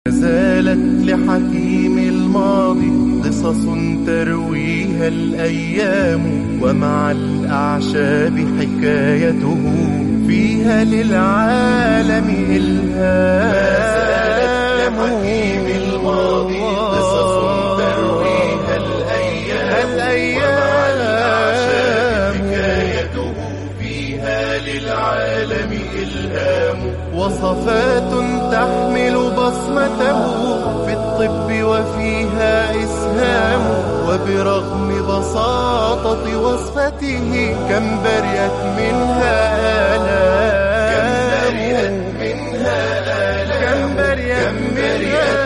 زالت لحكيم الماضي قصص ترويها الأيام ومع الأعشاب حكايته فيها للعالم إلهام لحكيم الماضي قصص ترويها الأيام ومع الأعشاب حكايته فيها للعالم إلهام وصفات تحمل بصمته في الطب وفيها إسهام وبرغم بساطة وصفته كم برئت منها آلام كم برئت منها آلام كم برئت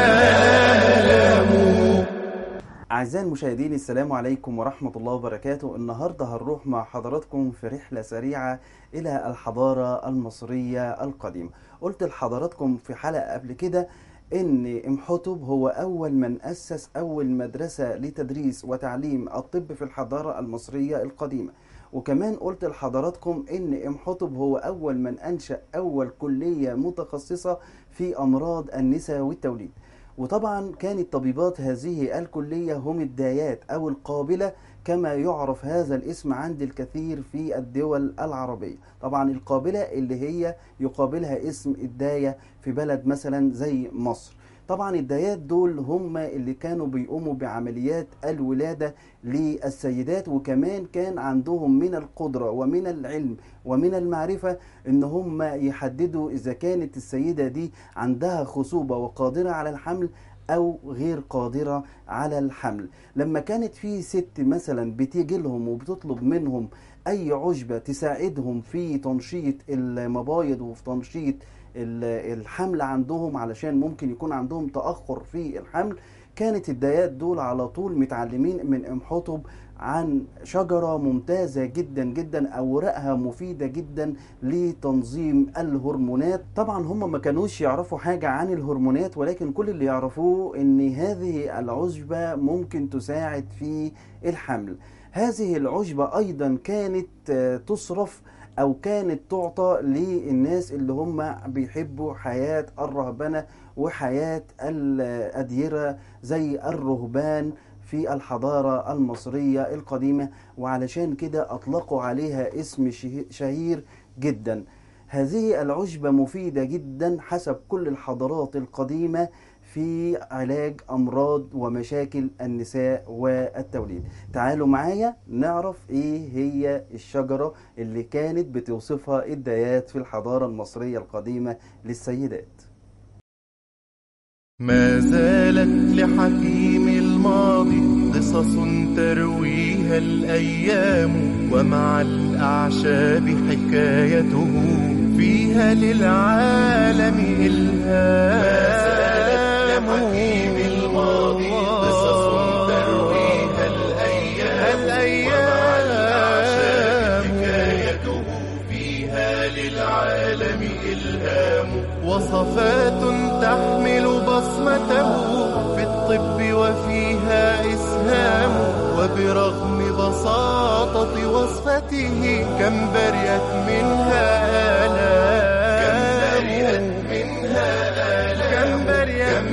منها آلام أعزائي المشاهدين السلام عليكم ورحمة الله وبركاته النهاردة هنروح مع حضراتكم في رحلة سريعة إلى الحضارة المصرية القديمة قلت لحضراتكم في حلقة قبل كده إن إمحتب هو أول من أسس أول مدرسة لتدريس وتعليم الطب في الحضارة المصرية القديمة وكمان قلت لحضراتكم إن إمحتب هو أول من أنشأ أول كلية متخصصة في أمراض النساء والتوليد وطبعا كانت طبيبات هذه الكلية هم الدايات أو القابلة كما يعرف هذا الاسم عند الكثير في الدول العربية طبعا القابلة اللي هي يقابلها اسم الداية في بلد مثلا زي مصر طبعا الدايات دول هم اللي كانوا بيقوموا بعمليات الولادة للسيدات وكمان كان عندهم من القدرة ومن العلم ومن المعرفة ان هم يحددوا اذا كانت السيدة دي عندها خصوبة وقادرة على الحمل او غير قادرة على الحمل لما كانت في ست مثلا بتيجي لهم وبتطلب منهم اي عشبة تساعدهم في تنشيط المبايض وفي تنشيط الحمل عندهم علشان ممكن يكون عندهم تأخر في الحمل كانت الدايات دول على طول متعلمين من امحتب عن شجرة ممتازة جدا جدا أوراقها مفيدة جدا لتنظيم الهرمونات طبعا هم ما كانوش يعرفوا حاجة عن الهرمونات ولكن كل اللي يعرفوه ان هذه العشبة ممكن تساعد في الحمل هذه العشبة أيضا كانت تصرف او كانت تعطى للناس اللي هم بيحبوا حياة الرهبنة وحياة الأديرة زي الرهبان في الحضارة المصرية القديمة وعلشان كده أطلقوا عليها اسم شهير جدا هذه العشبة مفيدة جدا حسب كل الحضارات القديمة في علاج أمراض ومشاكل النساء والتوليد تعالوا معايا نعرف إيه هي الشجرة اللي كانت بتوصفها الدايات في الحضارة المصرية القديمة للسيدات ما زالت لحكيم الماضي قصص ترويها الأيام ومع الأعشاب حكايته فيها للعالم إلهام حكيم الماضي قصص ترويها الأيام ومع الأعشاب حكايته فيها للعالم إلهام وصفات تحمل بصمته في الطب وفيها إسهام وبرغم بساطة وصفته كم برئت منها آلام كم برئت منها آلام كم برئت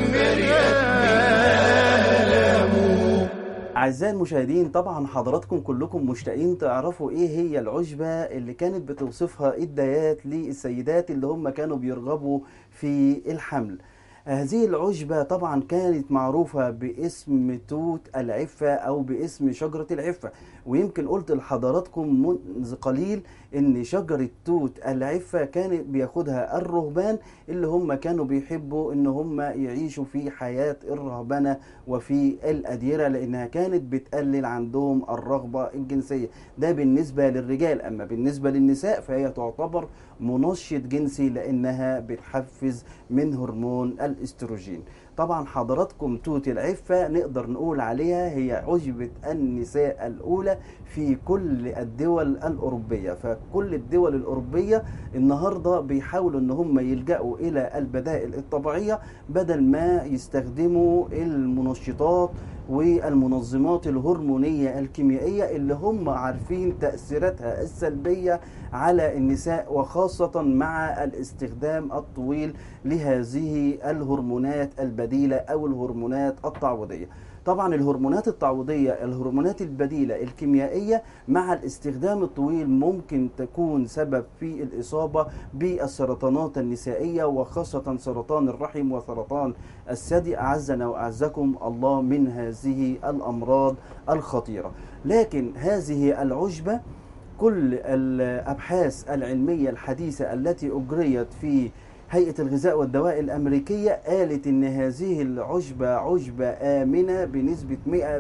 منها آلام أعزائي المشاهدين طبعا حضراتكم كلكم مشتاقين تعرفوا إيه هي العشبة اللي كانت بتوصفها الدايات للسيدات اللي هم كانوا بيرغبوا في الحمل هذه العشبة طبعا كانت معروفة باسم توت العفة أو باسم شجرة العفة ويمكن قلت لحضراتكم منذ قليل ان شجرة توت العفة كان بياخدها الرهبان اللي هم كانوا بيحبوا ان هم يعيشوا في حياة الرهبنة وفي الأديرة لأنها كانت بتقلل عندهم الرغبة الجنسية ده بالنسبة للرجال أما بالنسبة للنساء فهي تعتبر منشط جنسي لأنها بتحفز من هرمون الاستروجين طبعا حضراتكم توت العفة نقدر نقول عليها هي عجبة النساء الأولى في كل الدول الأوروبية فكل الدول الأوروبية النهاردة بيحاولوا ان هم يلجأوا إلى البدائل الطبيعية بدل ما يستخدموا المنشطات والمنظمات الهرمونية الكيميائية اللي هم عارفين تأثيراتها السلبية على النساء وخاصة مع الاستخدام الطويل لهذه الهرمونات البديلة أو الهرمونات التعويضية طبعا الهرمونات التعويضية الهرمونات البديلة الكيميائية مع الاستخدام الطويل ممكن تكون سبب في الإصابة بالسرطانات النسائية وخاصة سرطان الرحم وسرطان الثدي أعزنا وأعزكم الله من هذه الأمراض الخطيرة لكن هذه العشبة كل الأبحاث العلمية الحديثة التي أجريت في هيئة الغذاء والدواء الأمريكية قالت إن هذه العشبة عشبة آمنة بنسبة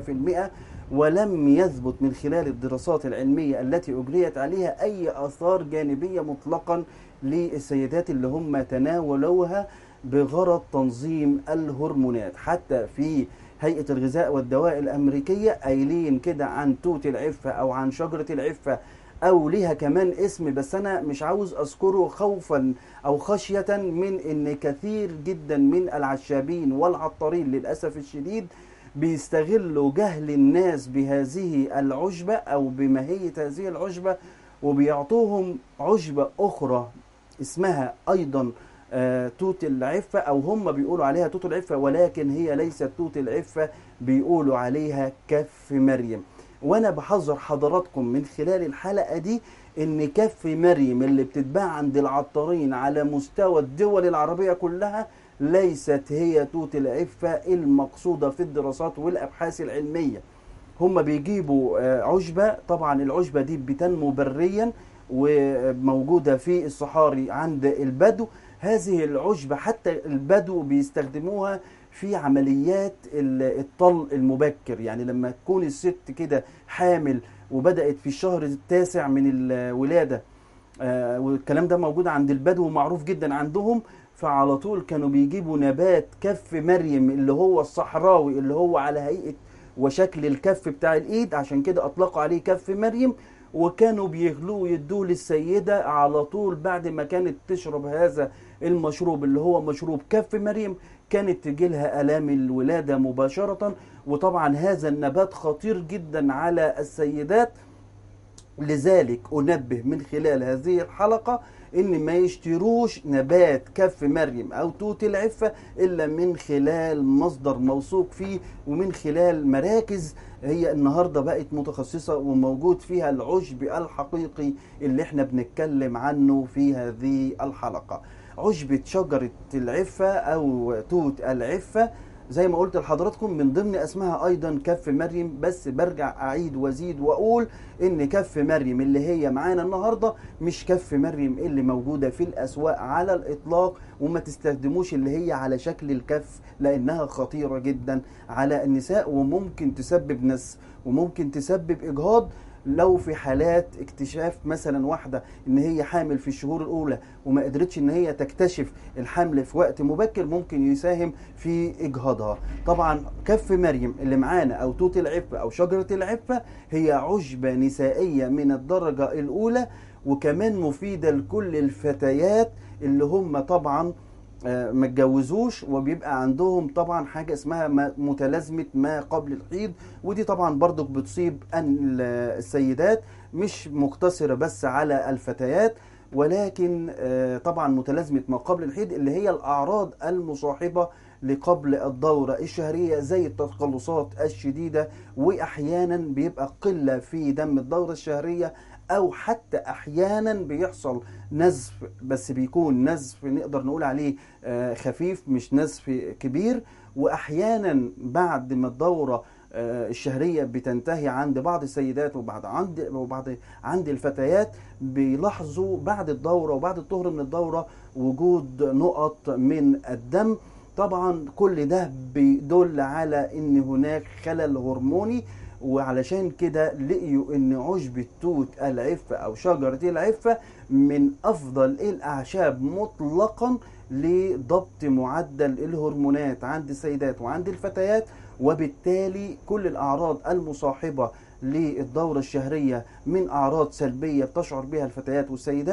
100% ولم يثبت من خلال الدراسات العلمية التي أجريت عليها أي آثار جانبية مطلقا للسيدات اللي هم تناولوها بغرض تنظيم الهرمونات حتى في هيئة الغذاء والدواء الأمريكية قايلين كده عن توت العفة أو عن شجرة العفة او ليها كمان اسم بس انا مش عاوز اذكره خوفا او خشيه من ان كثير جدا من العشابين والعطارين للاسف الشديد بيستغلوا جهل الناس بهذه العشبه او بماهيه هذه العشبه وبيعطوهم عشبه اخرى اسمها ايضا آه توت العفه او هم بيقولوا عليها توت العفه ولكن هي ليست توت العفه بيقولوا عليها كف مريم وانا بحذر حضراتكم من خلال الحلقه دي ان كف مريم اللي بتتباع عند العطارين على مستوى الدول العربيه كلها ليست هي توت العفه المقصوده في الدراسات والابحاث العلميه هم بيجيبوا عشبه طبعا العشبه دي بتنمو بريا وموجوده في الصحاري عند البدو هذه العشبه حتى البدو بيستخدموها في عمليات الطل المبكر يعني لما تكون الست كده حامل وبدأت في الشهر التاسع من الولادة آه والكلام ده موجود عند البدو ومعروف جدا عندهم فعلى طول كانوا بيجيبوا نبات كف مريم اللي هو الصحراوي اللي هو على هيئة وشكل الكف بتاع الايد عشان كده اطلقوا عليه كف مريم وكانوا بيغلوه ويدوه للسيدة على طول بعد ما كانت تشرب هذا المشروب اللي هو مشروب كف مريم كانت تجي لها آلام الولادة مباشرة وطبعا هذا النبات خطير جدا على السيدات لذلك أنبه من خلال هذه الحلقة ان ما يشتروش نبات كف مريم او توت العفة الا من خلال مصدر موثوق فيه ومن خلال مراكز هي النهاردة بقت متخصصة وموجود فيها العشب الحقيقي اللي احنا بنتكلم عنه في هذه الحلقة عشبة شجرة العفة أو توت العفة زي ما قلت لحضراتكم من ضمن اسمها ايضا كف مريم بس برجع اعيد وازيد واقول ان كف مريم اللي هي معانا النهارده مش كف مريم اللي موجوده في الاسواق على الاطلاق وما تستخدموش اللي هي على شكل الكف لانها خطيره جدا على النساء وممكن تسبب نس وممكن تسبب اجهاض لو في حالات اكتشاف مثلا واحده ان هي حامل في الشهور الاولى وما قدرتش ان هي تكتشف الحمل في وقت مبكر ممكن يساهم في اجهاضها طبعا كف مريم اللي معانا او توت العفه او شجره العفه هي عشبه نسائيه من الدرجه الاولى وكمان مفيده لكل الفتيات اللي هم طبعا ما اتجوزوش وبيبقى عندهم طبعا حاجه اسمها متلازمه ما قبل الحيض ودي طبعا برضك بتصيب السيدات مش مقتصره بس على الفتيات ولكن طبعا متلازمه ما قبل الحيض اللي هي الاعراض المصاحبه لقبل الدورة الشهرية زي التقلصات الشديدة وأحيانا بيبقى قلة في دم الدورة الشهرية او حتى احيانا بيحصل نزف بس بيكون نزف نقدر نقول عليه خفيف مش نزف كبير واحيانا بعد ما الدوره الشهريه بتنتهي عند بعض السيدات وبعد عند وبعد عند الفتيات بيلاحظوا بعد الدوره وبعد الطهر من الدوره وجود نقط من الدم طبعا كل ده بيدل على ان هناك خلل هرموني وعلشان كده لقيوا ان عشبة توت العفة او شجرة العفة من افضل الاعشاب مطلقا لضبط معدل الهرمونات عند السيدات وعند الفتيات وبالتالي كل الاعراض المصاحبة للدورة الشهرية من اعراض سلبية بتشعر بها الفتيات والسيدات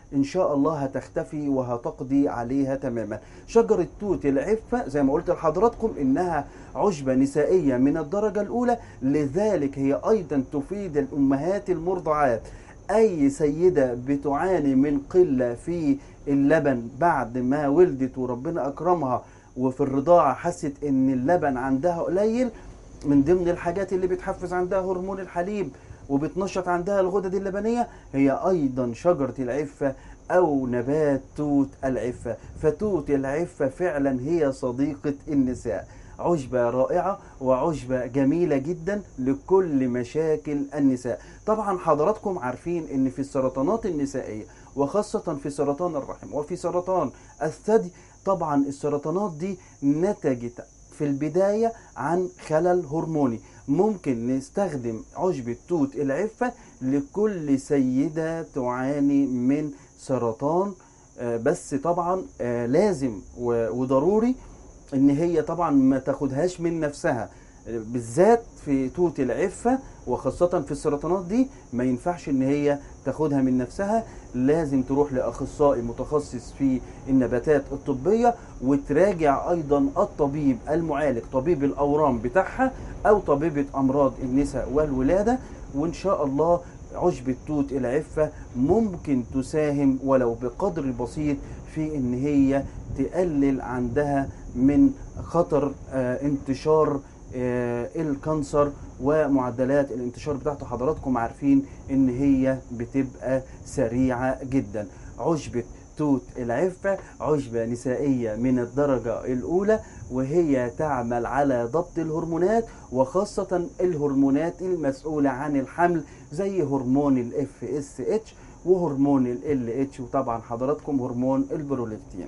ان شاء الله هتختفي وهتقضي عليها تماما شجرة توت العفة زي ما قلت لحضراتكم انها عشبة نسائية من الدرجة الاولى لذلك هي ايضا تفيد الامهات المرضعات اي سيدة بتعاني من قلة في اللبن بعد ما ولدت وربنا اكرمها وفي الرضاعة حست ان اللبن عندها قليل من ضمن الحاجات اللي بتحفز عندها هرمون الحليب وبتنشط عندها الغدد اللبنية هي أيضا شجرة العفة أو نبات توت العفة فتوت العفة فعلا هي صديقة النساء عشبة رائعة وعشبة جميلة جدا لكل مشاكل النساء طبعا حضراتكم عارفين ان في السرطانات النسائية وخاصة في سرطان الرحم وفي سرطان الثدي طبعا السرطانات دي نتجت في البداية عن خلل هرموني ممكن نستخدم عشبة توت العفة لكل سيدة تعاني من سرطان آه، بس طبعا آه، لازم و- وضروري ان هي طبعا ما تاخدهاش من نفسها آه، بالذات في توت العفة وخاصة في السرطانات دي ما ينفعش ان هي تاخدها من نفسها لازم تروح لاخصائي متخصص في النباتات الطبية وتراجع ايضا الطبيب المعالج طبيب الاورام بتاعها او طبيبة امراض النساء والولادة وان شاء الله عشبة توت العفة ممكن تساهم ولو بقدر بسيط في ان هي تقلل عندها من خطر آه، انتشار آه، الكانسر ومعدلات الانتشار بتاعت حضراتكم عارفين ان هي بتبقى سريعة جدا عشبة توت العفة عشبة نسائية من الدرجة الأولى وهي تعمل على ضبط الهرمونات وخاصة الهرمونات المسؤولة عن الحمل زي هرمون ال FSH وهرمون ال LH وطبعا حضراتكم هرمون البرولاكتين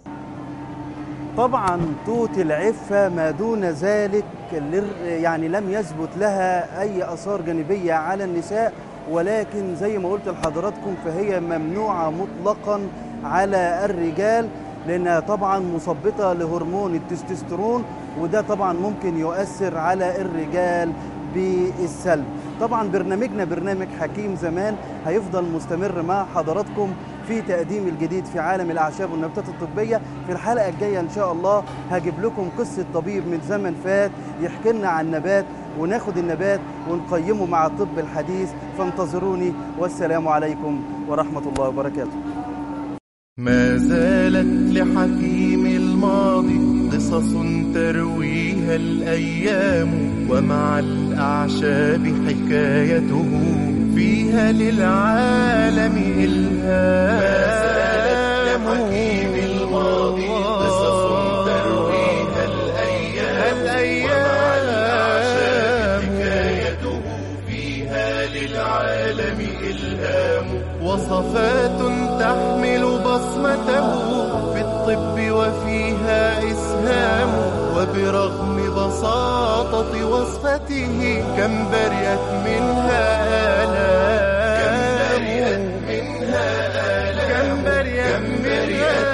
طبعا توت العفة ما دون ذلك لر- يعني لم يثبت لها أي آثار جانبية على النساء ولكن زي ما قلت لحضراتكم فهي ممنوعة مطلقا على الرجال لأنها طبعا مثبطة لهرمون التستوستيرون وده طبعا ممكن يؤثر على الرجال بالسلب طبعا برنامجنا برنامج حكيم زمان هيفضل مستمر مع حضراتكم في تقديم الجديد في عالم الأعشاب والنباتات الطبية في الحلقة الجاية إن شاء الله هجيب لكم قصة طبيب من زمن فات يحكي لنا عن نبات وناخد النبات ونقيمه مع الطب الحديث فانتظروني والسلام عليكم ورحمة الله وبركاته ما زالت لحكيم الماضي قصص ترويها الأيام ومع الأعشاب حكايته فيها للعالم إلهام ما زالت لحكيم الماضي قصص ترويها الأيام ومع الأعشاب حكايته فيها للعالم إلهام وصفات تحمل بصمته في الطب وفيها إسهام وبرغم بساطة وصفته كم برئت منها آلام كم برئت منها آلام كم برئت منها